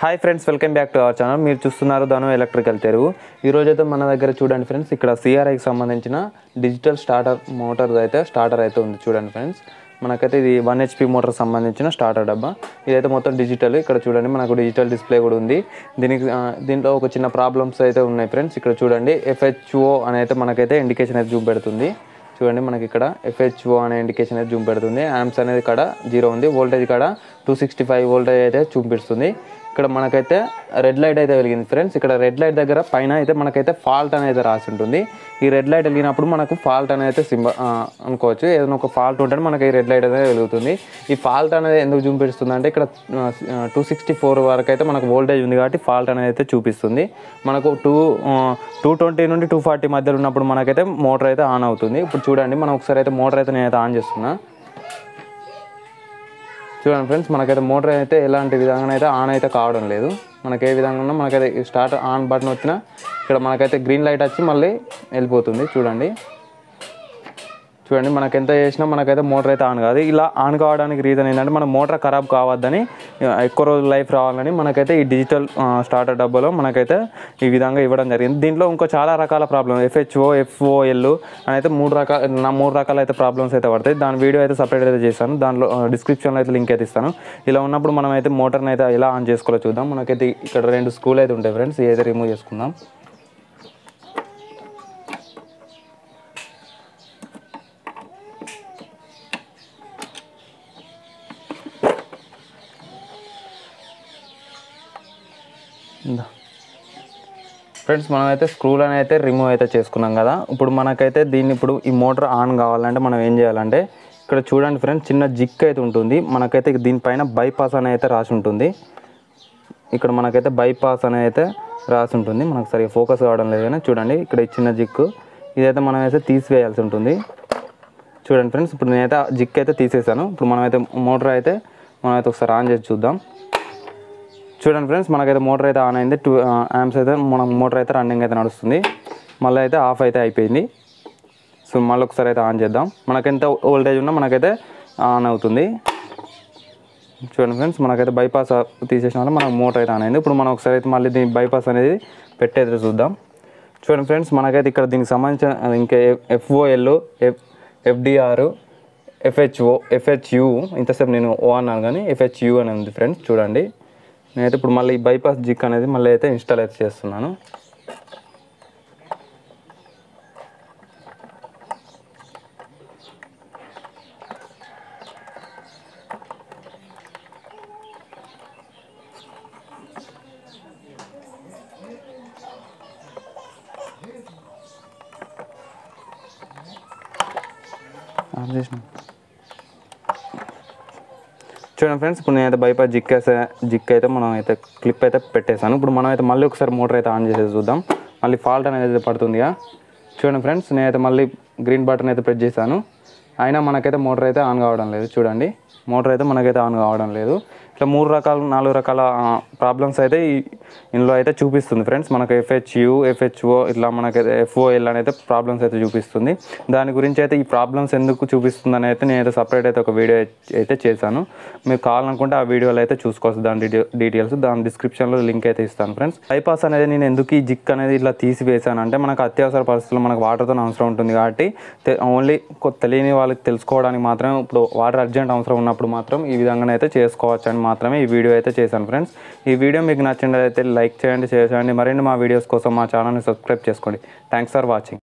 Hi friends welcome back to our channel మీరు చూస్తున్నారు ధను electrical Telugu ఈరోజు అయితే మన దగ్గర చూడండి ఫ్రెండ్స్ ఇక్కడ సిఆర్ఐకి సంబంధించిన డిజిటల్ స్టార్టర్ మోటార్ అయితే స్టార్టర్ అయితే ఉంది చూడండి ఫ్రెండ్స్ మనకైతే ఇది వన్ హెచ్పి మోటార్ సంబంధించిన స్టార్టర్ డబ్బా ఇదైతే మొత్తం డిజిటల్ ఇక్కడ చూడండి మనకు డిజిటల్ డిస్ప్లే కూడా ఉంది దీనికి ఆ, దీంట్లో ఒక చిన్న ప్రాబ్లమ్స్ అయితే ఉన్నాయి ఫ్రెండ్స్ ఇక్కడ చూడండి ఎఫ్హెచ్ఓ అని అయితే మనకైతే ఇండికేషన్ అయితే చూపెడుతుంది చూడండి మనకి ఇక్కడ ఎఫ్హెచ్ఓ అనే ఇండికేషన్ అయితే చూపెడుతుంది యామ్స్ అనేది ఇక్కడ జీరో ఉంది వోల్టేజ్ ఇక్కడ టూ సిక్స్టీ ఫైవ్ వోల్టేజ్ అయితే చూపిస్తుంది ఇక్కడ మనకైతే రెడ్ లైట్ అయితే వెలిగింది ఫ్రెండ్స్ ఇక్కడ రెడ్ లైట్ దగ్గర పైన అయితే మనకైతే ఫాల్ట్ అనేది రాసి ఉంటుంది ఈ రెడ్ లైట్ వెలిగినప్పుడు మనకు ఫాల్ట్ అనేది అయితే సింబ ఆ, అనుకోవచ్చు ఏదైనా ఒక ఫాల్ట్ ఉంటే మనకి ఈ రెడ్ లైట్ అనేది వెలుగుతుంది ఈ ఫాల్ట్ అనేది ఎందుకు చూపిస్తుంది అంటే ఇక్కడ టూ సిక్స్టీ ఫోర్ వరకు అయితే మనకు వోల్టేజ్ ఉంది కాబట్టి ఫాల్ట్ అనేది అయితే చూపిస్తుంది మనకు టూ టూ ట్వంటీ నుండి టూ ఫార్టీ మధ్యలో ఉన్నప్పుడు మనకైతే మోటార్ అయితే ఆన్ అవుతుంది ఇప్పుడు చూడండి మనం ఒకసారి అయితే మోటార్ అయితే నేనైతే ఆన్ చేస్తున్నా చూడండి ఫ్రెండ్స్ మనకైతే మోటార్ అయితే ఎలాంటి విధంగా అయితే ఆన్ అయితే కావడం లేదు మనకి ఏ విధంగా ఉన్నా మనకైతే స్టార్ట్ ఆన్ బటన్ వచ్చినా ఇక్కడ మనకైతే గ్రీన్ లైట్ వచ్చి మళ్ళీ వెళ్ళిపోతుంది చూడండి చూడండి మనకి ఎంత చేసినా మనకైతే మోటార్ అయితే ఆన్ కాదు ఇలా ఆన్ కావడానికి రీజన్ ఏంటంటే మన మోటార్ ఖరాబ్ కావద్దని ఆ, ఎక్కువ రోజులు లైఫ్ రావాలని మనకైతే ఈ డిజిటల్ స్టార్టర్ డబ్బాలో మనకైతే ఈ విధంగా ఇవ్వడం జరిగింది దీంట్లో ఇంకో చాలా రకాల ప్రాబ్లమ్ ఎఫ్హెచ్ఓ ఎఫ్ఓఎల్ అని అయితే మూడు రకాల నా మూడు రకాల అయితే ప్రాబ్లమ్స్ అయితే పడతాయి దాని వీడియో అయితే సపరేట్ అయితే చేస్తాను దాంట్లో డిస్క్రిప్షన్లో అయితే లింక్ అయితే ఇస్తాను ఇలా ఉన్నప్పుడు మనం అయితే మోటార్ని అయితే ఎలా ఆన్ చేసుకోవాలో చూద్దాం మనకైతే ఇక్కడ రెండు స్కూల్ అయితే ఉంటాయి ఫ్రెండ్స్ ఏదైతే రిమూవ్ చేసుకుందాం ఇందా. ఫ్రెండ్స్ మనమైతే స్క్రూలను అయితే రిమూవ్ అయితే చేసుకున్నాం కదా ఇప్పుడు మనకైతే దీన్ని ఇప్పుడు ఈ మోటార్ ఆన్ కావాలంటే మనం ఏం చేయాలంటే ఇక్కడ చూడండి ఫ్రెండ్స్ చిన్న జిక్ అయితే ఉంటుంది మనకైతే దీనిపైన బైపాస్ అనేది అయితే రాసి ఉంటుంది ఇక్కడ మనకైతే బైపాస్ అనేది అయితే రాసి ఉంటుంది మనకు సరిగా ఫోకస్ కావడం లేదు కానీ చూడండి ఇక్కడ ఈ చిన్న జిక్కు ఇదైతే మనం అయితే తీసివేయాల్సి ఉంటుంది చూడండి ఫ్రెండ్స్ ఇప్పుడు నేనైతే ఆ జిక్ అయితే తీసేసాను ఇప్పుడు మనమైతే మోటార్ అయితే మనమైతే ఒకసారి ఆన్ చేసి చూద్దాం చూడండి ఫ్రెండ్స్ మనకైతే మోటార్ అయితే ఆన్ అయింది టూ యామ్స్ అయితే మన మోటార్ అయితే రన్నింగ్ అయితే నడుస్తుంది మళ్ళీ అయితే ఆఫ్ అయితే అయిపోయింది సో మళ్ళీ ఒకసారి అయితే ఆన్ చేద్దాం మనకెంత వోల్టేజ్ ఉన్నా మనకైతే ఆన్ అవుతుంది చూడండి ఫ్రెండ్స్ మనకైతే బైపాస్ తీసేసిన వల్ల మనకు మోటార్ అయితే ఆన్ అయింది ఇప్పుడు మనం ఒకసారి అయితే మళ్ళీ దీని బైపాస్ అనేది పెట్టేది చూద్దాం చూడండి ఫ్రెండ్స్ మనకైతే ఇక్కడ దీనికి సంబంధించిన ఇంకా ఎఫ్ఓఎల్ ఎఫ్ ఎఫ్డిఆర్ ఎఫ్హెచ్ఓ ఎఫ్హెచ్యు ఇంతసేపు నేను ఓ అన్నాను కానీ ఎఫ్హెచ్యు అని ఉంది ఫ్రెండ్స్ చూడండి నేనైతే ఇప్పుడు మళ్ళీ ఈ బైపాస్ జిక్ అనేది మళ్ళీ అయితే ఇన్స్టాల్ అయితే చేస్తున్నాను ఆన్ చేసిన చూడండి ఫ్రెండ్స్ ఇప్పుడు నేనైతే బైపాస్ జిక్ వేసే జిక్ అయితే మనం అయితే క్లిప్ అయితే పెట్టేశాను ఇప్పుడు మనం అయితే మళ్ళీ ఒకసారి మోటార్ అయితే ఆన్ చేసేది చూద్దాం మళ్ళీ ఫాల్ట్ అనేది అయితే పడుతుందిగా చూడండి ఫ్రెండ్స్ నేనైతే మళ్ళీ గ్రీన్ బటన్ అయితే ప్రెస్ చేశాను అయినా మనకైతే మోటార్ అయితే ఆన్ కావడం లేదు చూడండి మోటార్ అయితే మనకైతే ఆన్ కావడం లేదు ఇట్లా మూడు రకాల నాలుగు రకాల ప్రాబ్లమ్స్ అయితే ఈ ఇందులో అయితే చూపిస్తుంది ఫ్రెండ్స్ మనకు ఎఫ్హెచ్యు ఎఫ్హెచ్ఓ ఇట్లా మనకైతే ఎఫ్ఓఎల్ అని అయితే ప్రాబ్లమ్స్ అయితే చూపిస్తుంది దాని గురించి అయితే ఈ ప్రాబ్లమ్స్ ఎందుకు చూపిస్తుందని అయితే నేనైతే సపరేట్ అయితే ఒక వీడియో అయితే చేశాను మీరు కావాలనుకుంటే ఆ వీడియోలో అయితే చూసుకోవచ్చు దాని డీటెయిల్ డీటెయిల్స్ దాని డిస్క్రిప్షన్లో లింక్ అయితే ఇస్తాను ఫ్రెండ్స్ బైపాస్ అనేది నేను ఎందుకు ఈ జిక్ అనేది ఇట్లా తీసివేశాను అంటే మనకు అత్యవసర పరిస్థితుల్లో మనకు వాటర్తో అవసరం ఉంటుంది కాబట్టి ఓన్లీ తెలియని వాళ్ళకి తెలుసుకోవడానికి మాత్రమే ఇప్పుడు వాటర్ అర్జెంట్ అవసరం ఉన్నప్పుడు మాత్రం ఈ విధంగానైతే చేసుకోవచ్చు అని మాత్రమే ఈ వీడియో అయితే చేశాను ఫ్రెండ్స్ ఈ వీడియో మీకు నచ్చినట్లయితే లైక్ చేయండి షేర్ చేయండి మరిన్ని మా వీడియోస్ కోసం మా ఛానల్ని సబ్స్క్రైబ్ చేసుకోండి థ్యాంక్స్ ఫర్ వాచింగ్